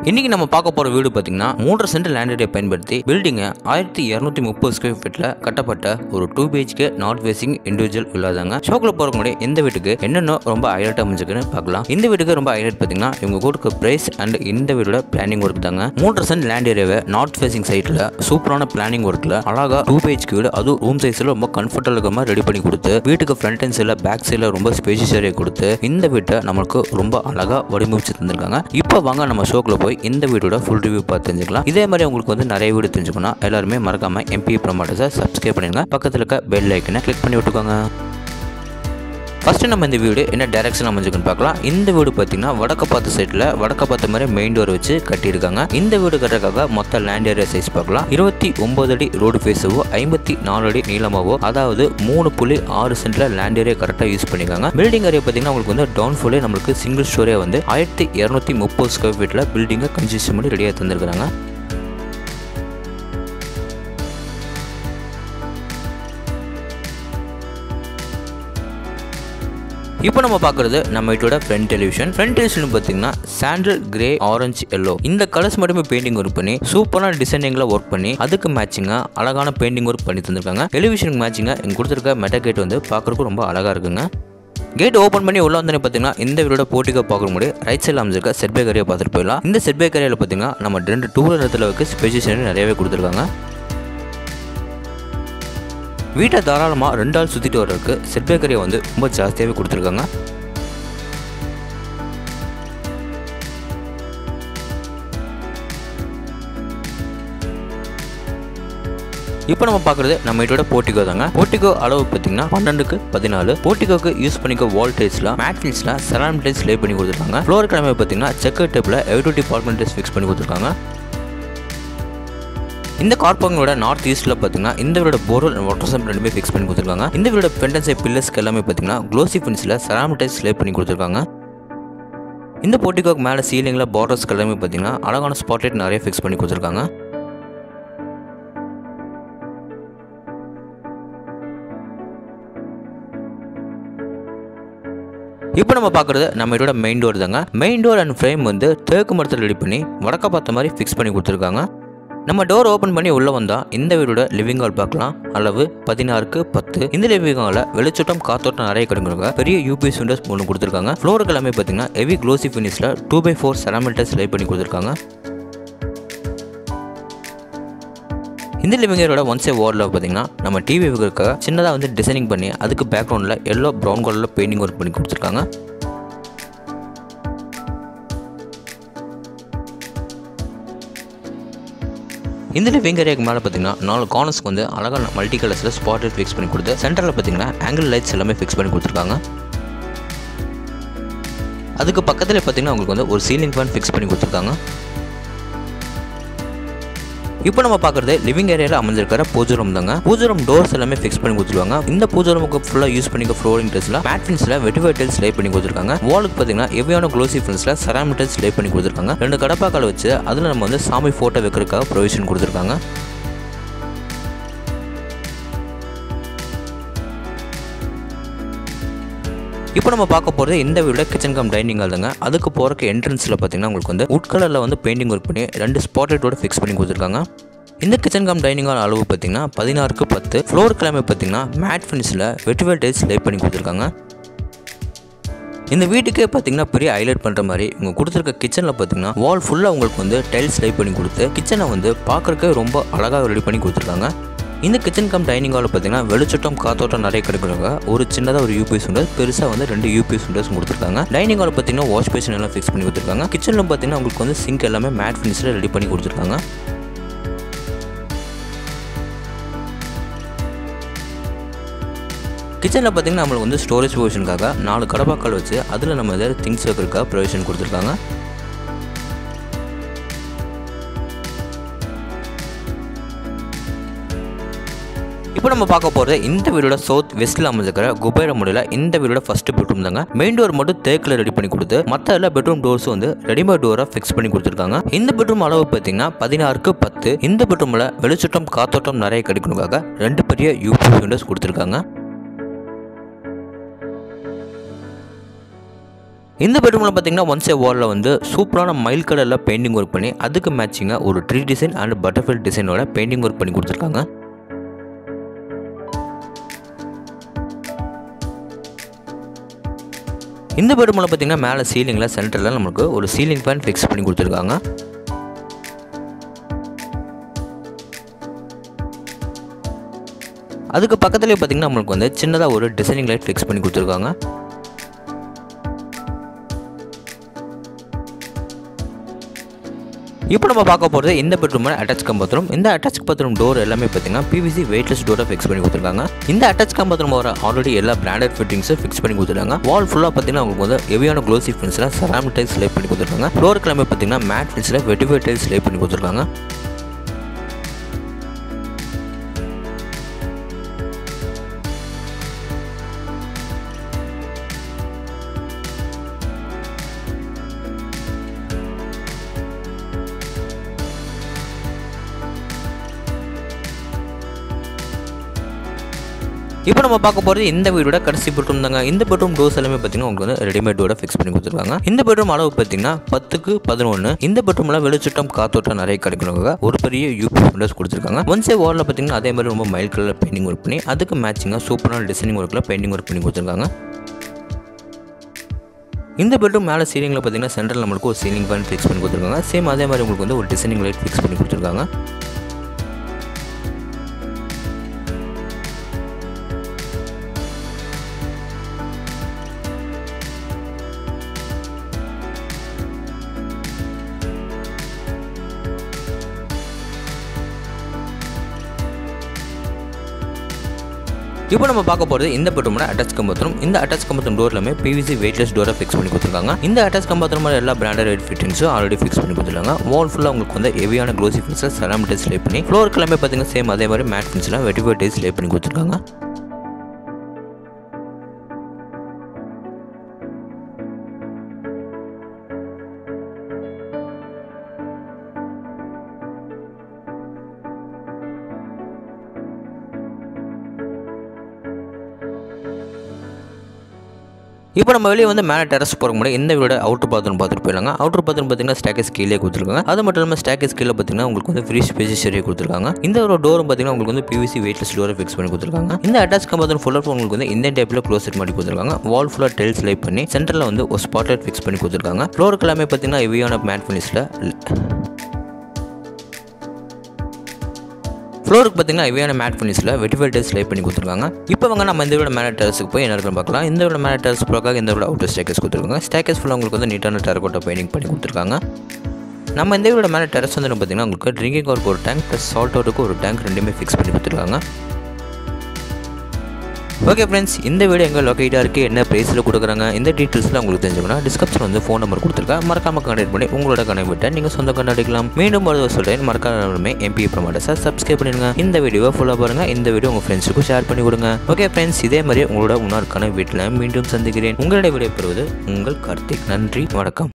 இன்னைக்கு நம்ம பார்க்க போற வீடு பார்த்தீங்கன்னா மூன்று சென்ட் லேண்ட் ஏரியா பயன்படுத்தி பில்டிங்கை ஆயிரத்தி இரநூத்தி முப்பது ஸ்கொயர் ஃபீட்ல கட்டப்பட்ட ஒரு two BHK north facing individual வில்லாதாங்க ஷோக்கில் போறவங்க முன்னாடி இந்த வீட்டுக்கு என்னென்ன ரொம்ப ஹைலைட் அமைஞ்சுக்குன்னு பார்க்கலாம் இந்த வீட்டுக்கு ரொம்ப ஹைலைட் பார்த்தீங்கன்னா இவங்க கொடுக்க பிரைஸ் அண்ட் இந்த வீடோட பிளானிங் ஒர்க் தாங்க மூன்று சென்ட் லேண்ட் ஏரியாவை நார்த் ஃபேசிங் சைட்ல சூப்பரான பிளானிங் ஒர்க்ல அழகா டூ பிஹெச்கே வீடு அதுவும் ரூம் சைஸ்ல ரொம்ப கம்ஃபர்டபுள் இருக்கிற மாதிரி ரெடி பண்ணி கொடுத்து வீட்டுக்கு ஃப்ரண்ட் அண்ட் சைடில் பேக் சைடில் ரொம்ப ஸ்பேஷியஸ் ஏரியா கொடுத்து இந்த வீட்டை நம்மளுக்கு ரொம்ப அழகா வடிவமைச்சு தந்திருக்காங்க இப்போ வாங்க நம்ம ஷோக்கில் போய் இந்த வீடோட ஃபுல் ரிவ்யூ பார்த்து தெரிஞ்சுக்கலாம் இதே மாதிரி உங்களுக்கு வந்து நிறைய வீடு தெரிஞ்சுக்கணும் எல்லாருமே மறக்காம எம்பி ப்ரொமோட்டர்ஸை சப்ஸ்கிரைப் பண்ணிடுங்க பக்கத்தில் இருக்க பெல் ஐக்கனை கிளிக் பண்ணி விட்டுக்கோங்க ஃபர்ஸ்ட் நம்ம இந்த வீடு என்ன டைரக்ஷன் அமைஞ்சுக்குன்னு பார்க்கலாம் இந்த வீடு பார்த்தீங்கன்னா வடக்கு பார்த்த சைடில் வடக்கு பார்த்த மாதிரி மெயின் டோர் வச்சு கட்டியிருக்காங்க இந்த வீடு கட்டுறதுக்காக மொத்த லேண்ட் ஏரியா சைஸ் பார்க்கலாம் இருபத்தி ஒன்பது அடி ரோடு ஃபேஸவோ ஐம்பத்தி நாலு அடி நீளமாவோ அதாவது மூணு புள்ளி ஆறு சென்ட்ல லேண்ட் ஏரியா கரெக்டாக யூஸ் பண்ணியிருக்காங்க பில்டிங் ஏரியா பார்த்தீங்கன்னா உங்களுக்கு வந்து டவுன் ஃபுல்லே நம்மளுக்கு சிங்கிள் ஸ்டோரியாக வந்து ஆயிரத்தி இரநூத்தி முப்பது ஸ்கொயர் ஃபீட்டில் பில்டிங்கை கன்ஸ்ட்ரக்ஷன் பண்ணி ரெடியாக தந்திருக்காங்க இப்போ நம்ம பார்க்குறது நம்ம வீட்டோட ஃப்ரண்ட் டெலிவிஷன் ஃப்ரண்ட் டெலிவிஷன் பார்த்தீங்கன்னா சாண்டல் கிரே ஆரஞ்சு எல்லோ இந்த கலர்ஸ் மட்டுமே பெயிண்டிங் ஒர்க் பண்ணி சூப்பரான டிசைனிங்கில் ஒர்க் பண்ணி அதுக்கு மேட்சிங்காக அழகான பெயிண்டிங் ஒர்க் பண்ணி தந்திருக்காங்க டெலிவிஷனுக்கு மேட்சிங்காக இங்கே கொடுத்துருக்க மெட்டா கேட் வந்து பார்க்குறதுக்கு ரொம்ப அழகாக இருக்குங்க கேட் ஓப்பன் பண்ணி உள்ள வந்து பார்த்தீங்கன்னா இந்த வீடோட போட்டிக்கோ பார்க்க முடியும் ரைட் சைடில் அமைச்சிருக்க செட்பேக் ஏரியா பார்த்துட்டு போயிடலாம் இந்த செட்பேக் ஏரியாவில் பார்த்தீங்கன்னா நம்ம ரெண்டு டூ வீலர் இடத்துல வைக்க ஸ்பெசிஷன் நிறையவே கொடுத்துருக்காங்க வீட்டை தாராளமாக ரெண்டு ஆள் சுற்றிட்டு வர்றதுக்கு செட்பேக் ஏரியா வந்து ரொம்ப ஜாஸ்தியாகவே கொடுத்துருக்காங்க இப்போ நம்ம பார்க்குறது நம்ம வீட்டோட போர்ட்டிகோ தாங்க போர்ட்டிகோ அளவு பார்த்தீங்கன்னா பன்னெண்டுக்கு பதினாலு போர்ட்டிகோக்கு யூஸ் பண்ணிக்க வால் டைல்ஸ்ல மேட் ஃபில்ஸ்ல செராமிக் டைல்ஸ் லே பண்ணி கொடுத்துருக்காங்க ஃப்ளோர் கிழமை பார்த்தீங்கன்னா செக்கர் டேப்பில் எவ்ரி டிபார்ட்மெண்ட் டைல்ஸ் ஃபிக்ஸ் பண்ணி கொடுத்துருக்காங்க இந்த கார்பாங்கோட நார்த் ஈஸ்ட்ல பார்த்தீங்கன்னா இந்த வீடோட போர்வெல் வாட்டர் சம்ப் ரெண்டுமே ஃபிக்ஸ் பண்ணி கொடுத்துருக்காங்க இந்த வீடோட பெண்டன்சை பில்லர்ஸ்க்கு எல்லாமே பார்த்தீங்கன்னா க்ளோசி ஃபின்ஸில் செராமிக் டைல்ஸ் லே பண்ணி கொடுத்துருக்காங்க இந்த போர்ட்டிகோக்கு மேலே சீலிங்கில் பார்டர்ஸ்க்கு எல்லாமே பார்த்தீங்கன்னா அழகான ஸ்பாட்லைட் நிறைய ஃபிக்ஸ் பண்ணி கொடுத்துருக்காங்க இப்போ நம்ம பார்க்குறது நம்ம இதோட மெயின் டோர் தாங்க மெயின் டோர் அண்ட் ஃப்ரேம் வந்து தேக்கு மரத்தில் ரெடி பண்ணி வடக்க பார்த்த மாதிரி ஃபிக்ஸ் பண்ணி கொடுத்துருக்காங்க நம்ம டோர் ஓப்பன் பண்ணி உள்ளே வந்தால் இந்த வீடோட லிவிங் ஹால் பார்க்கலாம் அளவு பதினாறுக்கு பத்து இந்த லிவிங் ஹாலில் வெளிச்சட்டம் காத்தோட்டம் நிறைய கிடைக்கிறவங்க பெரிய யூபிஎஸ் விண்டோஸ் ஒன்று கொடுத்துருக்காங்க ஃப்ளோருக்கு எல்லாமே பார்த்தீங்கன்னா ஹெவி க்ளோசி ஃபினிஷில் டூ பை ஃபோர் செராமிட்டர்ஸ் லை பண்ணி கொடுத்துருக்காங்க இந்த லிவிங் ஏரோட ஒன் சே வார்டில் பார்த்தீங்கன்னா நம்ம டிவி வைக்கிறதுக்காக சின்னதாக வந்து டிசைனிங் பண்ணி அதுக்கு பேக்ரவுண்டில் எல்லோ ப்ரௌன் கலரில் பெயிண்டிங் ஒர்க் பண்ணி கொடுத்துருக்காங்க இந்த லிவிங் ஏரியாக்கு மேலே பார்த்தீங்கன்னா நாலு கார்னர்ஸ்க்கு வந்து அழகான மல்டி கலர்ஸில் ஸ்பாட் லைட் ஃபிக்ஸ் பண்ணி கொடுத்து சென்டரில் பார்த்தீங்கன்னா ஆங்கிள் லைட்ஸ் எல்லாமே ஃபிக்ஸ் பண்ணி கொடுத்துருக்காங்க அதுக்கு பக்கத்தில் பார்த்தீங்கன்னா உங்களுக்கு வந்து ஒரு சீலிங் ஃபேன் ஃபிக்ஸ் பண்ணி கொடுத்துருக்காங்க இப்போ நம்ம பார்க்குறது லிவிங் ஏரியாவில் அமைஞ்சிருக்கிற பூஜை ரூம் தாங்க பூஜை ரூம் டோர்ஸ் எல்லாமே ஃபிக்ஸ் பண்ணி கொடுத்துருவாங்க இந்த பூஜை ரூமுக்கு ஃபுல்லாக யூஸ் பண்ணிக்க ஃப்ளோரிங் டெஸ்ட்டில் மேட் ஃபின்ஸில் வெட்டிஃபை டைல்ஸ் லே பண்ணி கொடுத்துருக்காங்க வாலுக்கு பார்த்தீங்கன்னா எவ்வியான க்ளோசி ஃபின்ஸில் செராமிக் டைல்ஸ் லே பண்ணி கொடுத்துருக்காங்க ரெண்டு கடப்பாக்கால் வச்சு அதில் நம்ம வந்து சாமி ஃபோட்டோ வைக்கிறதுக்காக ப்ரொவிஷன் கொடுத்துருக்காங்க இப்போ நம்ம பார்க்க போகிறது இந்த வீடோட கிச்சன் கம் டைனிங் ஹால் தாங்க அதுக்கு போகிறக்கு என்ட்ரன்ஸில் பார்த்தீங்கன்னா உங்களுக்கு வந்து உட் கலரில் வந்து பெயிண்டிங் ஒர்க் பண்ணி ரெண்டு ஸ்பாட்லைட்டோட ஃபிக்ஸ் பண்ணி கொடுத்துருக்காங்க இந்த கிச்சன் கம் டைனிங் ஹால் அளவு பார்த்தீங்கன்னா பதினாறுக்கு பத்து ஃப்ளோர் கிழமை பார்த்தீங்கன்னா மேட் ஃபினிஷில் வெட்டிவேல் டைல்ஸ் லே பண்ணி கொடுத்துருக்காங்க இந்த வீட்டுக்கே பார்த்தீங்கன்னா பெரிய ஹைலைட் பண்ணுற மாதிரி இவங்க கொடுத்துருக்க கிச்சனில் பார்த்தீங்கன்னா வால் ஃபுல்லாக உங்களுக்கு வந்து டைல்ஸ் லை பண்ணி கொடுத்து கிச்சனை வந்து பார்க்குறக்கே ரொம்ப அழகாக ரெடி பண்ணி கொடுத்துருக்காங்க இந்த கிச்சன் கம் டைனிங் ஹாலில் பார்த்தீங்கன்னா வெளிச்சட்டம் காத்தோட்டம் நிறைய கிடைக்கிறாங்க ஒரு சின்னதாக ஒரு யூபிஎஸ் விண்டோஸ் பெருசாக வந்து ரெண்டு யூபிஎஸ் விண்டோஸ் கொடுத்துருக்காங்க டைனிங் ஹாலில் பார்த்தீங்கன்னா வாஷ் பேஷன் எல்லாம் ஃபிக்ஸ் பண்ணி கொடுத்துருக்காங்க கிச்சனில் பார்த்தீங்கன்னா உங்களுக்கு வந்து சிங்க் எல்லாமே மேட் ஃபினிஷில் ரெடி பண்ணி கொடுத்துருக்காங்க கிச்சனில் பார்த்தீங்கன்னா நம்மளுக்கு வந்து ஸ்டோரேஜ் ப்ரொவிஷனுக்காக நாலு கடப்பாக்கள் வச்சு அதில் நம்ம ஏதாவது திங்ஸ் வைக்கிறதுக்காக ப்ரொவிஷன் கொடுத்துருக்காங்க இப்போ நம்ம பார்க்க போகிறது இந்த வீடோட சவுத் வெஸ்ட்டில் அமைஞ்சிருக்கிற குபேர முறையில் இந்த வீடோட ஃபர்ஸ்ட் பெட்ரூம் தாங்க மெயின் டோர் மட்டும் தேக்கில் ரெடி பண்ணி கொடுத்து மற்ற எல்லா பெட்ரூம் டோர்ஸும் வந்து ரெடிமேட் டோராக ஃபிக்ஸ் பண்ணி கொடுத்துருக்காங்க இந்த பெட்ரூம் அளவு பார்த்தீங்கன்னா பதினாறுக்கு பத்து இந்த பெட்ரூமில் வெளிச்சட்டம் காத்தோட்டம் நிறைய கிடைக்கணுக்காக ரெண்டு பெரிய யூபி விண்டோஸ் கொடுத்துருக்காங்க இந்த பெட்ரூமில் பார்த்தீங்கன்னா ஒன்ஸ் ஏ வாலில் வந்து சூப்பரான மயில் கலரில் பெயிண்டிங் ஒர்க் பண்ணி அதுக்கு மேட்சிங்காக ஒரு ட்ரீ டிசைன் அண்ட் பட்டர்ஃப்ளை டிசைனோட பெயிண்டிங் ஒர்க் பண்ணி கொடுத்துருக்காங்க இந்த பெட்ரூமில் பார்த்தீங்கன்னா மேலே சீலிங்கில் சென்டரில் நமக்கு ஒரு சீலிங் ஃபேன் ஃபிக்ஸ் பண்ணி கொடுத்துருக்காங்க அதுக்கு பக்கத்துலேயே பார்த்தீங்கன்னா நம்மளுக்கு வந்து சின்னதாக ஒரு டிசைனிங் லைட் ஃபிக்ஸ் பண்ணி கொடுத்துருக்காங்க இப்போ நம்ம பார்க்க போகிறது இந்த பெட்ரூமில் அட்டாச் கம் பாத்ரூம் இந்த அட்டாச் பாத்ரூம் டோர் எல்லாமே பார்த்தீங்கன்னா பிவிசி வெயிட்லெஸ் டோரை ஃபிக்ஸ் பண்ணி கொடுத்துருக்காங்க இந்த அட்டாச் கம் பாத்ரூம் வர ஆல்ரெடி எல்லா பிராண்டட் ஃபிட்டிங்ஸும் ஃபிக்ஸ் பண்ணி கொடுத்துருக்காங்க வால் ஃபுல்லாக பார்த்தீங்கன்னா உங்களுக்கு வந்து ஹெவியான க்ளோசி ஃபின்ஸில் செராமிக் டைல்ஸ் லே பண்ணி கொடுத்துருக்காங்க ஃப்ளோர் கிளம்பி பார்த்தீங்கன்னா மேட் ஃபின்ஸில் வெட்டிஃபை டைல்ஸ் லே பண்ணி கொடுத்துருக்காங்க இப்போ நம்ம பார்க்க போகிறது இந்த வீடோட கடைசி பெட்ரூம் தாங்க இந்த பெட்ரூம் டோர்ஸ் எல்லாமே பார்த்தீங்கன்னா உங்களுக்கு வந்து ரெடிமேடோட ஃபிக்ஸ் பண்ணி கொடுத்துருக்காங்க இந்த பெட்ரூம் அளவு பார்த்தீங்கன்னா பத்துக்கு பதினொன்று இந்த பெட்ரூமில் வெளிச்சட்டம் காத்தோட்டம் நிறைய கிடைக்கணுங்க ஒரு பெரிய யூபி விண்டோஸ் கொடுத்துருக்காங்க ஒன்ஸே வாலில் பார்த்தீங்கன்னா அதே மாதிரி ரொம்ப மைல் கலரில் பெயிண்டிங் ஒர்க் பண்ணி அதுக்கு மேட்சிங்காக சூப்பரான டிசைனிங் ஒர்க்கில் பெயிண்டிங் ஒர்க் பண்ணி கொடுத்துருக்காங்க இந்த பெட்ரூம் மேலே சீலிங்கில் பார்த்தீங்கன்னா சென்டரில் நம்மளுக்கு ஒரு சீலிங் ஃபேன் ஃபிக்ஸ் பண்ணி கொடுத்துருக்காங்க சேம் அதே மாதிரி உங்களுக்கு வந்து ஒரு டிசைனிங் லைட் ஃபிக்ஸ் பண்ணி கொடுத்துருக்காங்க இப்போ நம்ம பார்க்க போகிறது இந்த பெட்ரூமோட அட்டாச் கம்பத்தரும் இந்த அட்டாச் கம்பத்தம் டோர் எல்லாமே பிவிசி வெயிட்லெஸ் டோரை ஃபிக்ஸ் பண்ணி கொடுத்துருக்காங்க இந்த அட்டாச் கம்பத்தரும் எல்லா பிராண்டட் ரெட் ஃபிட்டிங்ஸும் ஆல்ரெடி ஃபிக்ஸ் பண்ணி கொடுத்துருக்காங்க வால் ஃபுல்லாக உங்களுக்கு வந்து ஹெவியான க்ளோசி ஃபின்ஸில் செராமிட்டிஸ் லே பண்ணி ஃப்ளோர் எல்லாமே பார்த்தீங்கன்னா சேம் அதே மாதிரி மேட் ஃபின்ஸில் வெட்டிஃபை டைல்ஸ் லே பண்ணி கொடுத்துருக்காங்க இப்போ நம்ம வெளியே வந்து மேலே டெரஸ் போகிற முன்னாடி இந்த வீட அவுட்டர் பாத்ரூம் பார்த்துட்டு போயிடலாங்க அவுட்டர் பாத்ரூம் பார்த்தீங்கன்னா ஸ்டாக்கஸ் கீழே கொடுத்துருக்காங்க அது மட்டும் இல்லாமல் ஸ்டாக்கஸ் கீழே பார்த்தீங்கன்னா உங்களுக்கு வந்து ஃப்ரீ ஸ்பேசஸ் ஏரியா கொடுத்துருக்காங்க இந்த ஒரு டோரும் பார்த்தீங்கன்னா உங்களுக்கு வந்து பிவிசி வெயிட்லெஸ் டோரை ஃபிக்ஸ் பண்ணி கொடுத்துருக்காங்க இந்த அட்டாச் பாத்ரூம் ஃபுல்லாக உங்களுக்கு வந்து இந்த டைப்பில் க்ளோசட் பண்ணி கொடுத்துருக்காங்க வால் ஃபுல்லாக டெல்ஸ் லைட் பண்ணி சென்டரில் வந்து ஒரு ஸ்பாட்லைட் ஃபிக்ஸ் பண்ணி கொடுத்துருக்காங்க ஃப்ளோருக்கு எல்லாமே பார்த்தீங்கன்னா ஹெவியான மேட் ஃபினிஷில் ஃப்ளோருக்கு பார்த்தீங்கன்னா ஹெவியான மேட் ஃபினிஷில் வெட்டிஃபை டெல்ஸ் லைட் பண்ணி கொடுத்துருக்காங்க இப்போ வாங்க நம்ம இந்த விட மேலே டெரஸுக்கு போய் என்ன இருக்குன்னு பார்க்கலாம் இந்த விட மேலே டெரஸ் போகிறக்காக இந்த விட அவுட்டர் ஸ்டேக்கஸ் கொடுத்துருக்காங்க ஸ்டேக்கஸ் ஃபுல்லாக உங்களுக்கு வந்து நீட்டான டெரக்கோட்டா பெயிண்டிங் பண்ணி கொடுத்துருக்காங்க நம்ம இந்த வீட மேலே டெரஸ் வந்து பார்த்தீங்கன்னா உங்களுக்கு ட்ரிங்கிங் வாட்டருக்கு ஒரு டேங்க் ப்ளஸ் சால்ட் வாட்டருக்கு ஒரு டேங்க் ரெண்டுமே ஃபிக்ஸ் பண்ணி கொடுத்துருக்காங்க ஓகே ஃப்ரெண்ட்ஸ் இந்த வீடு எங்கே லொக்கேட்டாக இருக்குது என்ன ப்ரைஸில் கொடுக்குறாங்க இந்த டீட்டெயில்ஸ்லாம் உங்களுக்கு தெரிஞ்சுக்கணும் டிஸ்கிரிப்ஷன் வந்து ஃபோன் நம்பர் கொடுத்துருக்கேன் மறக்காம கனெக்ட் பண்ணி உங்களோட கனெக்ட் விட்டு நீங்கள் சொந்த கண்டாடிக்கலாம் மீண்டும் ஒரு சொல்கிறேன் மறக்காம எம்பி ப்ரமோட்டர்ஸை சப்ஸ்கிரைப் பண்ணிடுங்க இந்த வீடியோவை ஃபுல்லாக பாருங்கள் இந்த வீடியோ உங்கள் ஃப்ரெண்ட்ஸுக்கும் ஷேர் பண்ணி கொடுங்க ஓகே ஃப்ரெண்ட்ஸ் இதே மாதிரி உங்களோட இன்னொரு கனவு வீட்டில் மீண்டும் சந்திக்கிறேன் உங்களுடைய விடைபெறுவது உங்கள் கார்த்திக் நன்றி வணக்கம்